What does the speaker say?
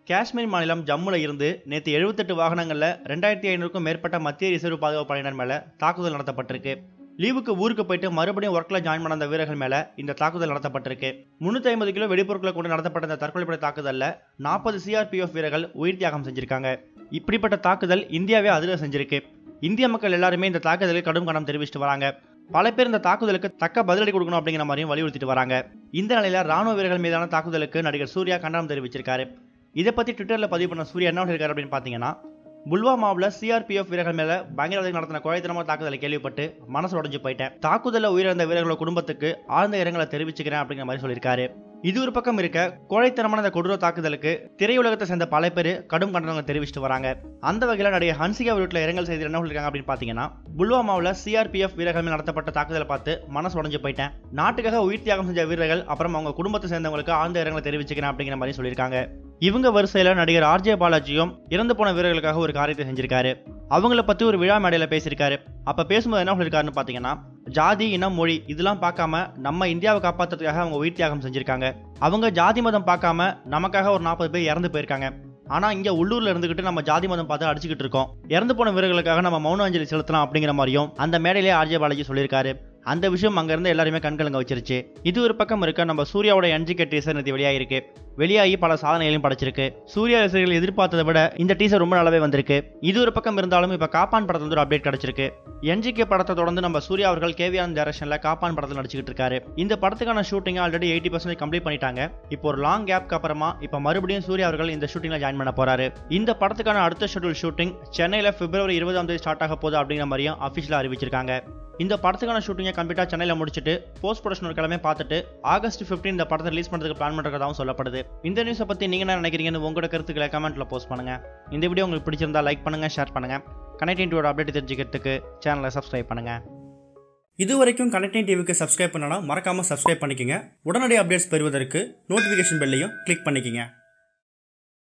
காஷ்மீர் மாநிலம் ஜம்முல இருந்து நேற்று எழுபத்தெட்டு வாகனங்களில் ரெண்டாயிரத்தி ஐநூறுக்கும் மேற்பட்ட மத்திய ரிசர்வ் பாதுகாப்பு படையினர் மேலே தாக்குதல் நடத்தப்பட்டிருக்கு லீவுக்கு ஊருக்கு போயிட்டு மறுபடியும் ஒர்க்கில் ஜாயின் பண்ண அந்த வீரர்கள் மேலே இந்த தாக்குதல் நடத்தப்பட்டிருக்கு முந்நூற்றி ஐம்பது கிலோ வெடிப்பொருட்களை கொண்டு நடத்தப்பட்ட இந்த தற்கொலைப்படை தாக்குதலில் நாற்பது சிஆர்பிஎஃப் வீரர்கள் உயிர் தியாகம் செஞ்சிருக்காங்க இப்படிப்பட்ட தாக்குதல் இந்தியாவே அதிர செஞ்சிருக்கு இந்திய மக்கள் எல்லாருமே இந்த தாக்குதலுக்கு கடும் கண்டனம் தெரிவிச்சிட்டு வராங்க பல பேர் இந்த தாக்குதலுக்கு தக்க பதிலடி கொடுக்கணும் அப்படிங்கிற மாதிரியும் வலியுறுத்திட்டு வராங்க இந்த நிலையில ராணுவ வீரர்கள் மீதான தாக்குதலுக்கு நடிகர் சூர்யா கண்டனம் தெரிவிச்சிருக்காரு இதை பத்தி ட்விட்டர்ல பதிவு பண்ண சூர்யா என்ன சொல்லியிருக்காரு அப்படின்னு பாத்தீங்கன்னா புல்வாமாவில் சிஆர்பிஎஃப் வீரர்கள் மேல பயங்கரவாதிகள் நடத்தின குழைத்தனமா தாக்குதலை கேள்விப்பட்டு மனசு உடைஞ்சு போயிட்டேன் தாக்குதலில் உயிரிழந்த வீரர்களோட குடும்பத்துக்கு ஆழ்ந்த இரங்கலை தெரிவிச்சுக்கிறேன் அப்படிங்கிற மாதிரி சொல்லியிருக்காரு இது ஒரு பக்கம் இருக்க கோழைத்தனமான இந்த கொடூர தாக்குதலுக்கு திரையுலகத்தை சேர்ந்த பல பேர் கடும் கண்டனங்களை தெரிவிச்சிட்டு வராங்க அந்த வகையில் நடிகர் ஹன்சிகா வீட்டில் இரங்கல் செய்தி என்ன சொல்லியிருக்காங்க அப்படின்னு பார்த்தீங்கன்னா புல்வாமாவில் சிஆர்பிஎஃப் வீரர்கள் மேல் நடத்தப்பட்ட தாக்குதலை பார்த்து மனசு உடஞ்சு போயிட்டேன் நாட்டுக்காக உயிர் தியாகம் செஞ்ச வீரர்கள் அப்புறம் அவங்க குடும்பத்தை சேர்ந்தவங்களுக்கு ஆழ்ந்த இரங்கலை தெரிவிச்சுக்கிறேன் அப்படிங்கிற மாதிரி சொல்லியிருக்காங்க இவங்க வரிசையில் நடிகர் ஆர்ஜே பாலாஜியும் இறந்து போன வீரர்களுக்காக ஒரு காரியத்தை செஞ்சிருக்காரு அவங்கள பத்தி ஒரு விழா மேடையில் பேசியிருக்காரு அப்ப பேசும்போது என்ன சொல்லியிருக்காருன்னு பாத்தீங்கன்னா ஜாதி இனம் மொழி இதெல்லாம் பார்க்காம நம்ம இந்தியாவை காப்பாத்துறதுக்காக அவங்க உயிர் தியாகம் செஞ்சிருக்காங்க அவங்க ஜாதி மதம் பார்க்காம நமக்காக ஒரு நாற்பது பேர் இறந்து போயிருக்காங்க ஆனா இங்க உள்ளூர்ல இருந்துகிட்டு நம்ம ஜாதி மதம் பார்த்து அடிச்சுக்கிட்டு இருக்கோம் இறந்து போன வீரர்களுக்காக நம்ம மௌன அஞ்சலி செலுத்தலாம் அப்படிங்கிற மாதிரியும் அந்த மேடையிலே ஆர்ஜே பாலாஜி சொல்லியிருக்காரு அந்த விஷயம் அங்க இருந்து எல்லாருமே கண்கலங்க வச்சிருச்சு இது ஒரு பக்கம் இருக்க நம்ம சூர்யாவோட என்ஜிகே டீசர் நேற்று வெளியாயிருக்கு வெளியாகி பல சாதனைகளையும் படைச்சிருக்கு சூர்யா ரசிகர்கள் எதிர்பார்த்ததை விட இந்த டீசர் ரொம்ப நல்லாவே வந்திருக்கு இது ஒரு பக்கம் இருந்தாலும் இப்ப காப்பான் படத்துல ஒரு அப்டேட் கிடைச்சிருக்கு என்ஜிகே படத்தை தொடர்ந்து நம்ம சூர்யா அவர்கள் கேவியான் டைரக்ஷன்ல காப்பான் படத்தில் நடிச்சுக்கிட்டு இருக்காரு இந்த படத்துக்கான shooting already eighty percentage complete பண்ணிட்டாங்க இப்போ ஒரு லாங் கேப்க்கு அப்புறமா இப்போ மறுபடியும் சூர்யா அவர்கள் இந்த ஷூட்டிங்ல ஜாயின் பண்ண போறாரு இந்த படத்துக்கான அடுத்த ஷெட்யூல் ஷூட்டிங் சென்னையில பிப்ரவரி இருபதாம் தேதி ஸ்டார்ட் ஆக போகுது அப்படிங்கிற மாதிரியும் அஃபிஷியலாக அறிவிச்சிருக்காங்க இந்த படத்துக்கான ஷூட்டிங்கை கம்ப்ளீட்டாக சென்னையில் முடிச்சுட்டு போஸ்ட் ப்ரொடக்ஷன் ஒரு கிழமை பார்த்துட்டு ஆகஸ்ட் 15 இந்த படத்தை ரிலீஸ் பண்ணுறதுக்கு பிளான் பண்ணுறதாகவும் சொல்லப்படுது இந்த நியூஸை பற்றி நீங்கள் என்ன நினைக்கிறீங்கன்னு உங்களோட கருத்துக்களை கமெண்ட்ல போஸ்ட் பண்ணுங்க இந்த வீடியோ உங்களுக்கு பிடிச்சிருந்தா லைக் பண்ணுங்க ஷேர் பண்ணுங்க கனெக்டிங் டிவியோட அப்டேட் தெரிஞ்சுக்கிறதுக்கு சேனலை சப்ஸ்கிரைப் பண்ணுங்க இது வரைக்கும் கனெக்டிங் டிவிக்கு சப்ஸ்கிரைப் பண்ணனா மறக்காம சப்ஸ்கிரைப் பண்ணிக்கங்க உடனடி அப்டேட்ஸ் பெறுவதற்கு நோட்டிஃபிகேஷன் பெல்லையும் கிளிக் பண்ணிக்கங்க